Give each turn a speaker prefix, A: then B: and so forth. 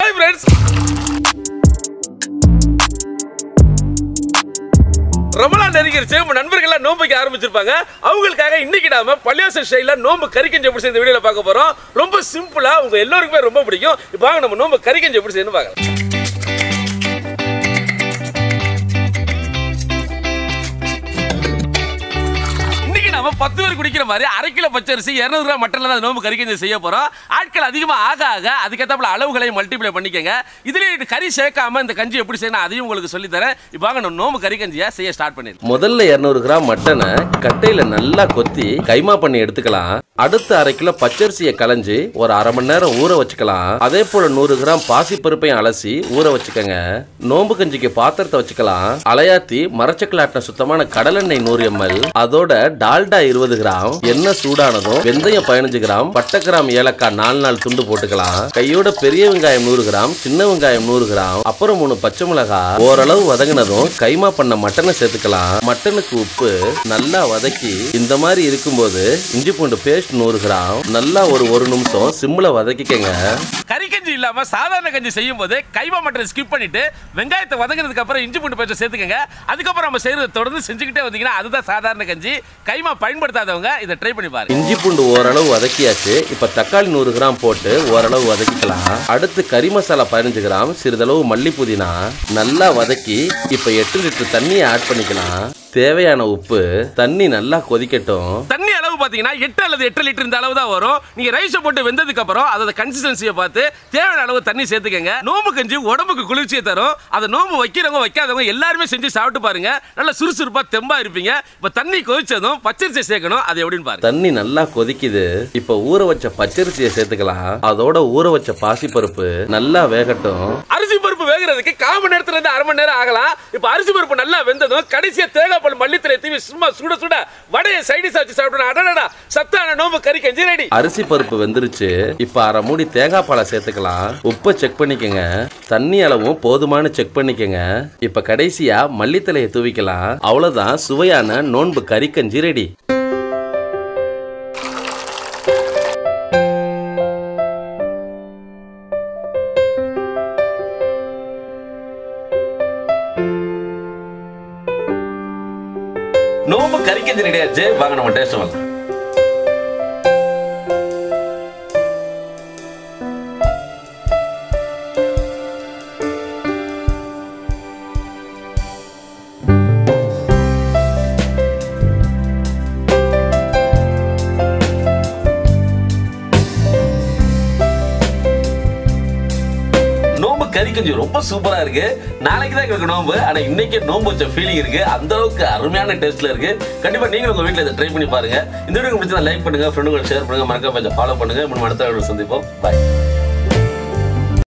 A: hi friends Ramadan நெருங்கிருச்சு நம்ம நண்பர்கள்லாம் நோம்புக்கு ஆரம்பிச்சிருப்பாங்க அவங்களுக்காக இன்னைக்கு நாம பள்ளியாசல் ஸ்டைல நோம்பு கறிக்கஞ்சி எப்படி செய்ய இந்த வீடியோல பார்க்க போறோம் ரொம்ப சிம்பிளா உங்க எல்லாருக்குமே ரொம்ப பிடிக்கும் இப்போ வாங்க நம்ம நோம்பு கறிக்கஞ்சி எப்படி செய்யணும் பார்க்கலாம் இன்னைக்கு நாம பத்து பேர் குடிக்கிற மாதிரி அரை கிலோ பச்சரிசி இருநூறு கிராம் மட்டன்ல தான் நோம்பு கறி கஞ்சி செய்ய போறோம் ஆட்கள் அதிகமா ஆக ஆக அதுக்கேற்றாப்புல அளவுகளை மல்டிப்ளை பண்ணிக்கங்க இதுல இது கறி சேர்க்காம இந்த கஞ்சி எப்படி செய்யணும் அதையும் உங்களுக்கு சொல்லி தரேன் இப்போ வாங்க நம்ம நோம்பு கறி கஞ்சியை செய்ய ஸ்டார்ட் பண்ணிடலாம்
B: முதல்ல 200 கிராம் மட்டனை கட்டையில நல்லா கொத்தி கைமா பண்ணி எடுத்துக்கலாம் அடுத்து அரை கிலோ பச்சரிசியை களைஞ்சு ஒரு அரை மணி நேரம் ஊற வச்சுக்கலாம் அதே போல நூறு கிராம் பாசி பருப்பையும் அலசி ஊற வச்சுக்கோங்க நோம்பு கஞ்சிக்கு பாத்திரத்தை வச்சுக்கலாம் அலையாத்தி மரச்சக்கலாட்டின சுத்தமான கடலெண்ணெய் நூறு எம்எல் அதோட டால்டா இருபது கிராம் எண்ணெய் சூடானதும் வெந்தயம் பதினஞ்சு கிராம் பட்டை கிராம் ஏலக்காய் நாலு நாலு துண்டு போட்டுக்கலாம் கையோட பெரிய வெங்காயம் நூறு கிராம் சின்ன வெங்காயம் நூறு கிராம் அப்புறம் மூணு பச்சை மிளகாய் ஓரளவு வதங்கினதும் கைமா பண்ண மட்டனை சேர்த்துக்கலாம் மட்டனுக்கு உப்பு நல்லா வதக்கி இந்த மாதிரி இருக்கும்போது இஞ்சி பூண்டு பேஸ்ட் நூறு கிராம் நல்லா ஒரு ஒரு நிமிஷம் சிம்ல வதக்கிக்கங்க
A: கறி கஞ்சி இல்லாம சாதாரண கஞ்சி செய்யும் போது கைமா மட்டனை ஸ்கிப் பண்ணிட்டு வெங்காயத்தை வதங்கினதுக்கு அப்புறம் இஞ்சி பூண்டு பேஸ்ட் சேர்த்துக்கங்க அதுக்கப்புறம் நம்ம செய்யறதை தொடர்ந்து செஞ்சுக்கிட்டே வந்தீங்கன்னா அதுதான் சாதாரண கஞ்சி கைமா பயன்படுத்தாதவங்க இதை ட்ரை பண்ணி பாருங்க
B: இஞ்சி பூண்டு ஓரளவு வதக்கியாச்சு இப்ப தக்காளி நூறு கிராம் போட்டு ஓரளவு வதக்கிக்கலாம் அடுத்து கறி மசாலா பதினஞ்சு கிராம் சிறிதளவு மல்லி புதினா நல்லா வதக்கி இப்ப எட்டு லிட்டர் தண்ணியை ஆட் பண்ணிக்கலாம் தேவையான உப்பு தண்ணி நல்லா கொதிக்கட்டும்
A: தண்ணி அளவு பாத்தீங்கன்னா எட்டு அல்லது எட்டு லிட்டர் இந்த அளவு தான் வரும் நீங்க ரைஸை போட்டு வெந்ததுக்கு அப்புறம் அதோட கன்சிஸ்டன்சியை பார்த்து தேவையான அளவு தண்ணி சேர்த்துக்கங்க நோம்பு கஞ்சி உடம்புக்கு குளிர்ச்சியை தரும் அதை நோம்பு வைக்கிறவங்க வைக்காதவங்க எல்லாருமே செஞ்சு சாப்பிட்டு பாருங்க நல்லா சுறுசுறுப்பா தெம்பா இருப்பீங்க இப்ப தண்ணி கொதிச்சதும் பச்சரிசி சேர்க்கணும் அது எப்படின்னு பாருங்க
B: தண்ணி நல்லா கொதிக்குது இப்ப ஊற வச்ச பச்சரிசியை சேர்த்துக்கலாம் அதோட ஊற வச்ச பாசிப்பருப்பு நல்லா வேகட்டும்
A: அரிசி பருப்பு வேகிறதுக்கு கால் மணி நேரத்துல இருந்து அரை மணி நேரம் ஆகலாம் இப்ப அரிசி பருப்பு நல்லா வெந்ததும் கடைசியா தேங்காய் பால் மல்லித்தலை தீவி சும்மா சுட சுட வடையை சைடிஸ் வச்சு சாப்பிடணும் அடடா சத்தான நோம்பு கறி கஞ்சி ரெடி
B: அரிசி பருப்பு வெந்துருச்சு இப்ப அரை மூடி தேங்காய் பாலை சேர்த்துக்கலாம் உப்பை செக் பண்ணிக்கங்க தண்ணி அளவும் போதுமான செக் பண்ணிக்கங்க இப்ப கடைசியா மல்லித்தலையை தூவிக்கலாம் அவ்வளவுதான் சுவையான நோன்பு கறிக்கஞ்சி ரெடி
A: நோம்பு கறி கஞ்சி ரெடி ஆச்சு வாங்க நம்ம டேஸ்ட் வாங்க நோம்பு கறி கஞ்சி ரொம்ப சூப்பரா இருக்கு நாளைக்கு தான் எங்களுக்கு நோம்பு ஆனா இன்னைக்கு நோம்பு வச்ச ஃபீலிங் இருக்கு அந்த அளவுக்கு அருமையான டேஸ்ட்ல இருக்கு கண்டிப்பா நீங்களும் உங்க வீட்ல இதை ட்ரை பண்ணி பாருங்க இந்த வீடியோ பிடிச்சா லைக் பண்ணுங்க ஃப்ரெண்டுங்களை ஷேர் பண்ணுங்க மறக்காம ஃபாலோ பண்ணுங்க மூணு அடுத்த வீடியோ சந்திப்போம் பாய்